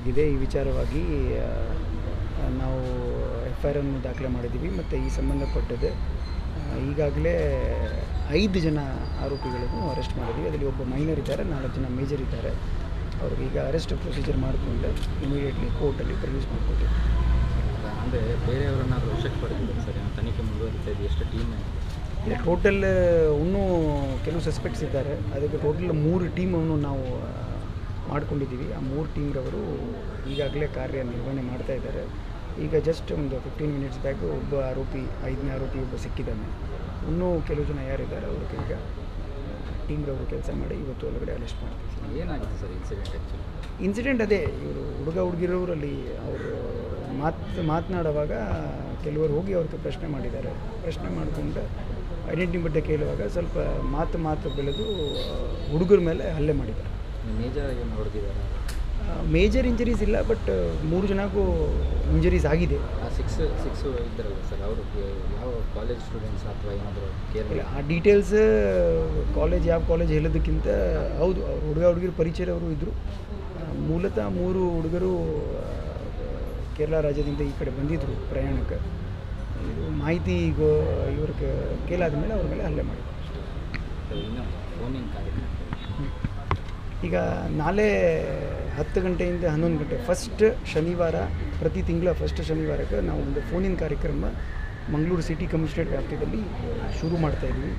ಆಗಿದೆ ಈ ವಿಚಾರವಾಗಿ ಆ, ನಾವು ಎಫ್ ಐ ಆರನ್ನು ದಾಖಲೆ ಮಾಡಿದ್ದೀವಿ ಮತ್ತು ಈ ಸಂಬಂಧಪಟ್ಟದ್ದು ಈಗಾಗಲೇ ಐದು ಜನ ಆರೋಪಿಗಳನ್ನು ಅರೆಸ್ಟ್ ಮಾಡಿದ್ದೀವಿ ಅದರಲ್ಲಿ ಒಬ್ಬ ಮೈನರ್ ಇದ್ದಾರೆ ನಾಲ್ಕು ಜನ ಮೇಜರ್ ಇದ್ದಾರೆ ಅವ್ರಿಗೆ ಈಗ ಅರೆಸ್ಟ್ ಪ್ರೊಸೀಜರ್ ಮಾಡಿಕೊಂಡು ಇಮಿಡಿಯೇಟ್ಲಿ ಕೋರ್ಟಲ್ಲಿ ಪ್ರೊಡ್ಯೂಸ್ ಮಾಡಿಕೊಟ್ಟಿವಿ ಅಂದರೆ ಬೇರೆಯವರನ್ನಾದ್ರೂ ವಶಕ್ಕೆ ಪಡೆದಿದ್ದಾರೆ ಸರ್ ಏನೋ ತನಿಖೆ ಮುಂದುವರಿತಾ ಇದೆ ಎಷ್ಟು ಟೀಮ್ ಇಲ್ಲ ಟೋಟಲ್ ಇನ್ನೂ ಕೆಲವು ಸಸ್ಪೆಕ್ಟ್ಸ್ ಇದ್ದಾರೆ ಅದಕ್ಕೆ ಟೋಟಲ್ ಮೂರು ಟೀಮನ್ನು ನಾವು ಆ, ಮಾಡ್ಕೊಂಡಿದ್ದೀವಿ ಆ ಮೂರು ಟೀಮ್ರವರು ಈಗಾಗಲೇ ಕಾರ್ಯನಿರ್ವಹಣೆ ಮಾಡ್ತಾ ಇದ್ದಾರೆ ಈಗ ಜಸ್ಟ್ ಒಂದು ಫಿಫ್ಟೀನ್ ಮಿನಿಟ್ಸ್ ಬ್ಯಾಕ್ ಒಬ್ಬ ಆರೋಪಿ ಐದನೇ ಆರೋಪಿ ಒಬ್ಬ ಸಿಕ್ಕಿದ್ದಾನೆ ಇನ್ನೂ ಕೆಲವು ಜನ ಯಾರಿದ್ದಾರೆ ಅವ್ರಿಗೆ ಈಗ ಟೀಮ್ರವರು ಕೆಲಸ ಮಾಡಿ ಇವತ್ತು ಒಳಗಡೆ ಅರೆಸ್ಟ್ ಮಾಡ್ತೀವಿ ಏನಾಗಿದೆ ಸರ್ ಇನ್ಸಿಡೆಂಟ್ ಆ್ಯಕ್ಚುಲಿ ಇನ್ಸಿಡೆಂಟ್ ಅದೇ ಇವರು ಹುಡುಗ ಹುಡುಗಿರೋರಲ್ಲಿ ಅವರು ಮಾತು ಮಾತನಾಡುವಾಗ ಕೆಲವರು ಹೋಗಿ ಅವ್ರಿಗೆ ಪ್ರಶ್ನೆ ಮಾಡಿದ್ದಾರೆ ಪ್ರಶ್ನೆ ಮಾಡಿಕೊಂಡು ಐಡೆಂಟಿ ಬಗ್ಗೆ ಕೇಳುವಾಗ ಸ್ವಲ್ಪ ಮಾತು ಮಾತು ಬೆಳೆದು ಹುಡುಗರ ಮೇಲೆ ಹಲ್ಲೆ ಮಾಡಿದ್ದಾರೆ ಮೇಜರ್ ಏನು ಹೊಡೆದಿದ್ದಾರೆ ಮೇಜರ್ ಇಂಜರೀಸ್ ಇಲ್ಲ ಬಟ್ ಮೂರು ಜನಕ್ಕೂ ಇಂಜರೀಸ್ ಆಗಿದೆ ಆ ಸಿಕ್ಸ್ ಸಿಕ್ಸ್ ಇದ್ದಾರಲ್ಲ ಸರ್ ಅವರು ಯಾವ ಕಾಲೇಜ್ ಸ್ಟೂಡೆಂಟ್ಸ್ ಅಥವಾ ಏನಾದರೂ ಕೇರ್ ಇಲ್ಲ ಆ ಡೀಟೇಲ್ಸ್ ಕಾಲೇಜ್ ಯಾವ ಕಾಲೇಜ್ ಹೇಳೋದಕ್ಕಿಂತ ಹೌದು ಅವ್ರು ಹುಡುಗ ಹುಡುಗಿರು ಪರಿಚಯದವರು ಇದ್ದರು ಮೂಲತಃ ಮೂರು ಹುಡುಗರು ಆ, ಕೇರಳ ರಾಜ್ಯದಿಂದ ಈ ಕಡೆ ಬಂದಿದ್ದರು ಪ್ರಯಾಣಕ್ಕೆ ಇದು ಮಾಹಿತಿ ಈಗ ಇವ್ರಿಗೆ ಕೇಳಾದ ಮೇಲೆ ಅವ್ರ ಮೇಲೆ ಹಲ್ಲೆ ಮಾಡಿದ್ರು ಇನ್ನೂ ಫೋನಿನ ಕಾರ್ಯಕ್ರಮ ಈಗ ನಾಳೆ ಹತ್ತು ಗಂಟೆಯಿಂದ ಹನ್ನೊಂದು ಗಂಟೆ ಫಸ್ಟ್ ಶನಿವಾರ ಪ್ರತಿ ತಿಂಗಳ ಫಸ್ಟ್ ಶನಿವಾರಕ್ಕೆ ನಾವು ಒಂದು ಫೋನಿನ ಕಾರ್ಯಕ್ರಮ ಮಂಗಳೂರು ಸಿಟಿ ಕಮಿಷನರೇಟ್ ವ್ಯಾಪ್ತಿಯಲ್ಲಿ ಶುರು ಮಾಡ್ತಾ ಇದ್ವಿ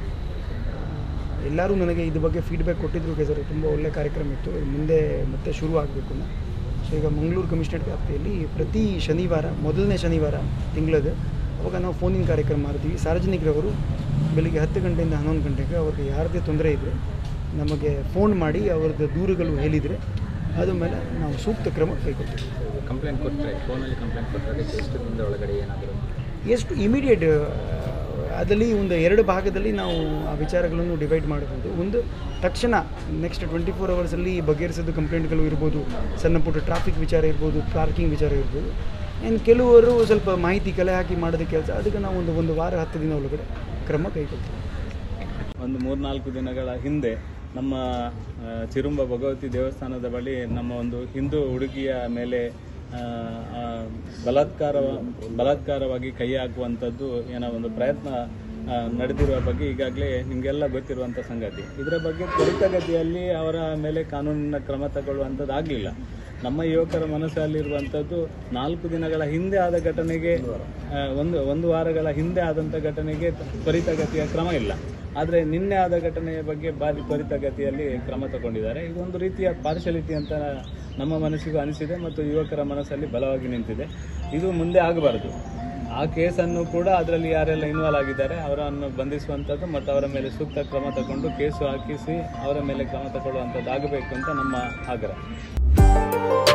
ಎಲ್ಲರೂ ನನಗೆ ಇದ್ರ ಬಗ್ಗೆ ಫೀಡ್ಬ್ಯಾಕ್ ಕೊಟ್ಟಿದ್ರು ಸರ್ ತುಂಬ ಒಳ್ಳೆ ಕಾರ್ಯಕ್ರಮ ಇತ್ತು ಇದು ಮುಂದೆ ಮತ್ತೆ ಶುರು ಆಗಬೇಕು ಸೊ ಈಗ ಮಂಗಳೂರು ಕಮಿಷನರೇಟ್ ವ್ಯಾಪ್ತಿಯಲ್ಲಿ ಪ್ರತಿ ಶನಿವಾರ ಮೊದಲನೇ ಶನಿವಾರ ತಿಂಗಳದು ಅವಾಗ ನಾವು ಫೋನಿನ ಕಾರ್ಯಕ್ರಮ ಮಾಡ್ತೀವಿ ಸಾರ್ವಜನಿಕರವರು ಬೆಳಿಗ್ಗೆ ಹತ್ತು ಗಂಟೆಯಿಂದ ಹನ್ನೊಂದು ಗಂಟೆಗೆ ಅವ್ರಿಗೆ ಯಾರದೇ ತೊಂದರೆ ಇದ್ದರೆ ನಮಗೆ ಫೋನ್ ಮಾಡಿ ಅವ್ರದ್ದು ದೂರುಗಳು ಹೇಳಿದರೆ ಅದ ಮೇಲೆ ನಾವು ಸೂಕ್ತ ಕ್ರಮ ಕೈಗೊಳ್ತೀವಿ ಕಂಪ್ಲೇಂಟ್ ಕೊಟ್ಟರೆ ಫೋನಲ್ಲಿ ಕಂಪ್ಲೇಂಟ್ ಕೊಟ್ಟರೆ ಅದಕ್ಕೆ ಎಷ್ಟು ದಿನದ ಒಳಗಡೆ ಏನಾದರೂ ಎಷ್ಟು ಇಮಿಡಿಯೇಟ್ ಅದರಲ್ಲಿ ಒಂದು ಎರಡು ಭಾಗದಲ್ಲಿ ನಾವು ಆ ವಿಚಾರಗಳನ್ನು ಡಿವೈಡ್ ಮಾಡಬಹುದು ಒಂದು ತಕ್ಷಣ ನೆಕ್ಸ್ಟ್ ಟ್ವೆಂಟಿ ಫೋರ್ ಅವರ್ಸಲ್ಲಿ ಬಗೆಹರಿಸೋದು ಕಂಪ್ಲೇಂಟ್ಗಳು ಇರ್ಬೋದು ಸಣ್ಣ ಪುಟ್ಟ ಟ್ರಾಫಿಕ್ ವಿಚಾರ ಇರ್ಬೋದು ಪಾರ್ಕಿಂಗ್ ವಿಚಾರ ಇರ್ಬೋದು ಆ್ಯಂಡ್ ಕೆಲವರು ಸ್ವಲ್ಪ ಮಾಹಿತಿ ಕಲೆ ಹಾಕಿ ಮಾಡೋದು ಕೆಲಸ ಅದಕ್ಕೆ ನಾವು ಒಂದು ಒಂದು ವಾರ ಹತ್ತು ದಿನ ಒಳಗಡೆ ಕ್ರಮ ಕೈಗೊಳ್ತೀವಿ ಒಂದು ಮೂರ್ನಾಲ್ಕು ದಿನಗಳ ಹಿಂದೆ ನಮ್ಮ ಆ, ಚಿರುಂಬ ಭಗವತಿ ದೇವಸ್ಥಾನದ ಬಳಿ ನಮ್ಮ ಒಂದು ಹಿಂದೂ ಹುಡುಗಿಯ ಮೇಲೆ ಆ, ಆ, ಬಲಾತ್ಕಾರ ಬಲಾತ್ಕಾರವಾಗಿ ಕೈ ಹಾಕುವಂಥದ್ದು ಏನೋ ಒಂದು ಪ್ರಯತ್ನ ಆ, ನಡೆದಿರುವ ಬಗ್ಗೆ ಈಗಾಗಲೇ ನಿಮಗೆಲ್ಲ ಗೊತ್ತಿರುವಂಥ ಸಂಗತಿ ಇದರ ಬಗ್ಗೆ ತ್ವರಿತಗತಿಯಲ್ಲಿ ಅವರ ಮೇಲೆ ಕಾನೂನಿನ ಕ್ರಮ ತಗೊಳ್ಳುವಂಥದ್ದು ಆಗಲಿಲ್ಲ ನಮ್ಮ ಯುವಕರ ಮನಸ್ಸಲ್ಲಿರುವಂಥದ್ದು ನಾಲ್ಕು ದಿನಗಳ ಹಿಂದೆ ಆದ ಘಟನೆಗೆ ಆ, ಒಂದು ಒಂದು ವಾರಗಳ ಹಿಂದೆ ಆದಂಥ ಘಟನೆಗೆ ತ್ವರಿತಗತಿಯ ಕ್ರಮ ಇಲ್ಲ ಆದರೆ ನಿನ್ನೆ ಆದ ಘಟನೆಯ ಬಗ್ಗೆ ಭಾರಿ ತ್ವರಿತಗತಿಯಲ್ಲಿ ಕ್ರಮ ತಗೊಂಡಿದ್ದಾರೆ ಇದೊಂದು ರೀತಿಯ ಪಾರ್ಶಲಿಟಿ ಅಂತ ನಮ್ಮ ಮನಸ್ಸಿಗೂ ಅನಿಸಿದೆ ಮತ್ತು ಯುವಕರ ಮನಸ್ಸಲ್ಲಿ ಬಲವಾಗಿ ನಿಂತಿದೆ ಇದು ಮುಂದೆ ಆಗಬಾರದು ಆ ಕೇಸನ್ನು ಕೂಡ ಅದರಲ್ಲಿ ಯಾರೆಲ್ಲ ಇನ್ವಾಲ್ವ್ ಆಗಿದ್ದಾರೆ ಅವರನ್ನು ಬಂಧಿಸುವಂಥದ್ದು ಮತ್ತು ಅವರ ಮೇಲೆ ಸೂಕ್ತ ಕ್ರಮ ತಗೊಂಡು ಕೇಸು ಹಾಕಿಸಿ ಅವರ ಮೇಲೆ ಕ್ರಮ ತಗೊಳ್ಳುವಂಥದ್ದು ಆಗಬೇಕು ಅಂತ ನಮ್ಮ ಆಗ್ರಹ